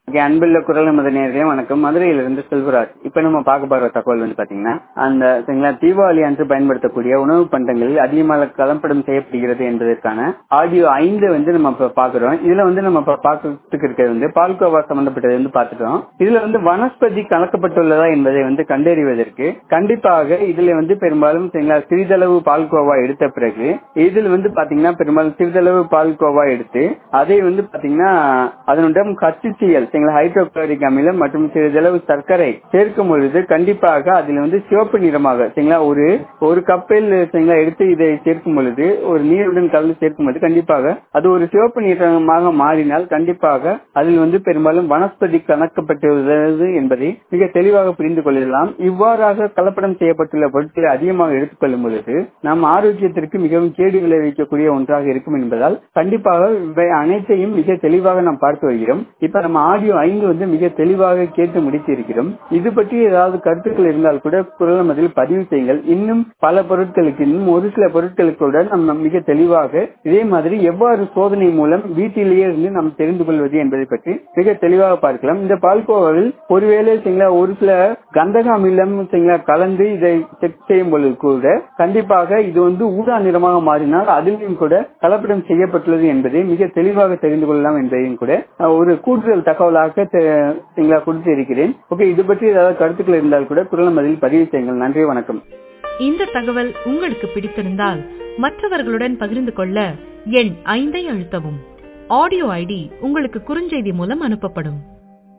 okay அன்புள்ள குரல் நமது நேர்களே வணக்கம் மதுரையிலிருந்து செல்வராஜ் இப்ப நம்ம பார்க்க போற தகவல் வந்து பாத்தீங்கன்னா அந்த சரிங்களா தீபாவளி அன்று பயன்படுத்தக்கூடிய உணவு பண்டங்களில் அதிகமாக கலப்படம் செய்யப்படுகிறது என்பதற்கான ஆடியோ ஐந்து வந்து நம்ம இப்ப பாக்குறோம் இதுல வந்து நம்ம இப்ப பார்க்கறதுக்கு இருக்கிறது வந்து பால்கோவா சம்பந்தப்பட்டது வந்து பாத்துட்டோம் இதுல வந்து வனஸ்பதி கலக்கப்பட்டுள்ளதா என்பதை வந்து கண்டறிவதற்கு கண்டிப்பாக இதுல வந்து பெரும்பாலும் சரிங்களா சிறிதளவு பால்கோவா எடுத்த பிறகு இதில் வந்து பாத்தீங்கன்னா பெரும்பாலும் சிறிதளவு பால்கோவா எடுத்து அதை வந்து பாத்தீங்கன்னா அதனுடன் கச்சிசியல் சரிங்களா ஹைட்ரோகுளோரிக் அமிலம் மற்றும் சிறிதளவு சர்க்கரை சேர்க்கும் பொழுது கண்டிப்பாக அதில் வந்து சிவப்பு நிறமாக சரிங்களா ஒரு ஒரு கப்பில் சரிங்களா எடுத்து இதை சேர்க்கும் பொழுது ஒரு நீருடன் கலந்து சேர்க்கும் பொழுது கண்டிப்பாக அது ஒரு சிவப்பு நிறமாக மாறினால் கண்டிப்பாக அதில் வந்து பெரும்பாலும் வனஸ்பதி கணக்கப்பட்டுள்ளது என்பதை மிக தெளிவாக புரிந்து கொள்ளலாம் இவ்வாறாக கலப்படம் செய்யப்பட்டுள்ள பொருட்களை அதிகமாக எடுத்துக்கொள்ளும் பொழுது நம் ஆரோக்கியத்திற்கு மிகவும் கேடு விளைவிக்கக்கூடிய ஒன்றாக இருக்கும் என்பதால் கண்டிப்பாக இவை அனைத்தையும் மிக தெளிவாக நாம் பார்த்து வருகிறோம் இப்ப நம்ம ஆடியோ ஐந்து வந்து மிக தெளிவாக கேட்டு முடித்து இருக்கிறோம் இது பற்றி ஏதாவது கருத்துக்கள் இருந்தால் கூட குரல் மதில் பதிவு செய்யுங்கள் இன்னும் பல பொருட்களுக்கு இன்னும் ஒரு சில பொருட்களுக்கு கூட நம்ம மிக தெளிவாக இதே மாதிரி எவ்வாறு சோதனை மூலம் வீட்டிலேயே இருந்து நாம் தெரிந்து கொள்வது என்பதை பற்றி மிக தெளிவாக பார்க்கலாம் இந்த பால்கோவாவில் ஒருவேளை சரிங்களா ஒரு சில கந்தக அமிலம் சரிங்களா கலந்து இதை செக் செய்யும் பொழுது கூட கண்டிப்பாக இது வந்து ஊதா நிறமாக மாறினால் அதிலும் கூட கலப்படம் செய்யப்பட்டுள்ளது என்பதை மிக தெளிவாக தெரிந்து கொள்ளலாம் என்பதையும் கூட ஒரு கூடுதல் தகவலாக சரிங்களா கொடுத்து இருக்கிறேன் ஓகே இது பற்றி ஏதாவது கருத்துக்கள் இருந்தால் கூட குரல் மதில் பதிவு செய்யுங்கள் நன்றி வணக்கம் இந்த தகவல் உங்களுக்கு பிடித்திருந்தால் மற்றவர்களுடன் பகிர்ந்து கொள்ள எண் ஐந்தை அழுத்தவும் ஆடியோ ஐடி உங்களுக்கு குறுஞ்செய்தி மூலம் அனுப்பப்படும்